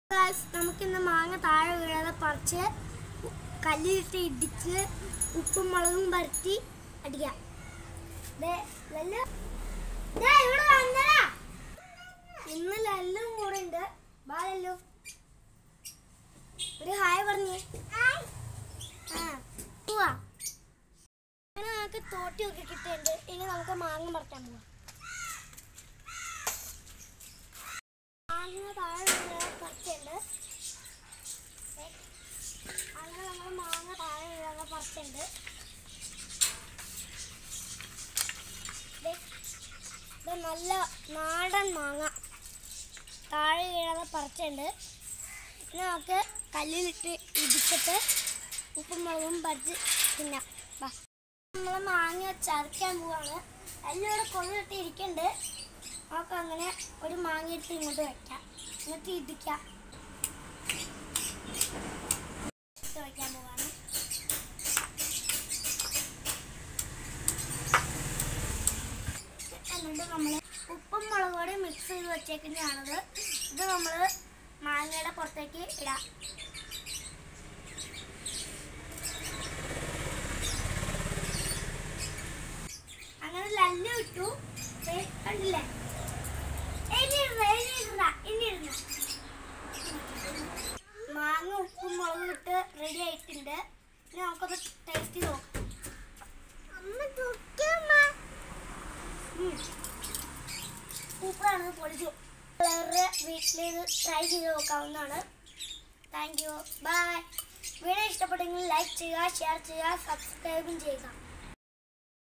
Guys നമുക്കിന്ന് മാങ്ങ താഴെ വീഴാതെ പറിച്ച് കല്ലിലിട്ട് ഇടിച്ച് ഉപ്പും മുളകും പരത്തി അടിക്കാം ദേ, ലല്ലു. ദേ, ഇവിടെ വന്നെടാ. ഇന്ന് ലല്ലും കൂടെ ഉണ്ട് ബാ ലല്ലു ഒരു ഹായ് പറഞ്ഞേ ആ പോവാ അങ്ങനെ നമുക്ക് തോട്ടിയൊക്കെ കിട്ടിയിട്ടുണ്ട് ഇനി നമുക്ക് മാങ്ങ പറിക്കാൻ പോവാം മാങ്ങ താഴെ വീഴാതെ പറിച്ചുണ്ട് അങ്ങനെ നമ്മൾ മാങ്ങ താഴെ വീഴാതെ പറിച്ചുണ്ട് ദേ, ഇത് നല്ല നാടൻ മാങ്ങ താഴെ വീഴാതെ പറിച്ചുണ്ട് ഇനി നമുക്ക് കല്ലിലിട്ട് ഇടിച്ചിട്ട് ഉപ്പും മുളകും പറിച്ച് തിന്നാം വാ നമ്മൾ മാങ്ങ ചതയ്ക്കാൻ പോവാണ് അതിലൂടെ കൊള്ളിട്ട് ഇരിക്കുന്നുണ്ട് നമുക്ക് അങ്ങനെ ഒരു മാങ്ങ എടുത്ത് ഇങ്ങോട്ട് വെക്കാം എന്നിട്ട് ഇടിക്കാം ഇട്ട് വെക്കാൻ പോവാണ് എന്നിട്ട് നമ്മൾ ഉപ്പും മുളക് പൊടി മിക്സ് ചെയ്ത് വെച്ചേക്കുന്നതാണത് ഇത് നമ്മൾ മാങ്ങയുടെ പുറത്തേക്ക് ഇടാം അങ്ങനെ ലല്ലു ഇട്ടു ദേ, കണ്ടില്ലേ ഇനി ഇടണ്ട, ഇനി ഇടണ്ട, ഇനി ഇടണ്ട. മാങ്ങ ഉപ്പും മുളകും ഇട്ട് റെഡി ആയിട്ടുണ്ട് ഇനി നമുക്കത് ടേസ്റ്റ് ചെയ്ത് നോക്കാം ഉം. സൂപ്പറാണ് പൊളിച്ചു വേറെ വീട്ടിലിത് ട്രൈ ചെയ്ത് നോക്കാവുന്നതാണ് താങ്ക് യു ബൈ വീഡിയോ ഇഷ്ടപ്പെട്ടെങ്കിൽ ലൈക്ക് ചെയ്യുക ഷെയർ ചെയ്യുക സബ്സ്ക്രൈബും ചെയ്യുക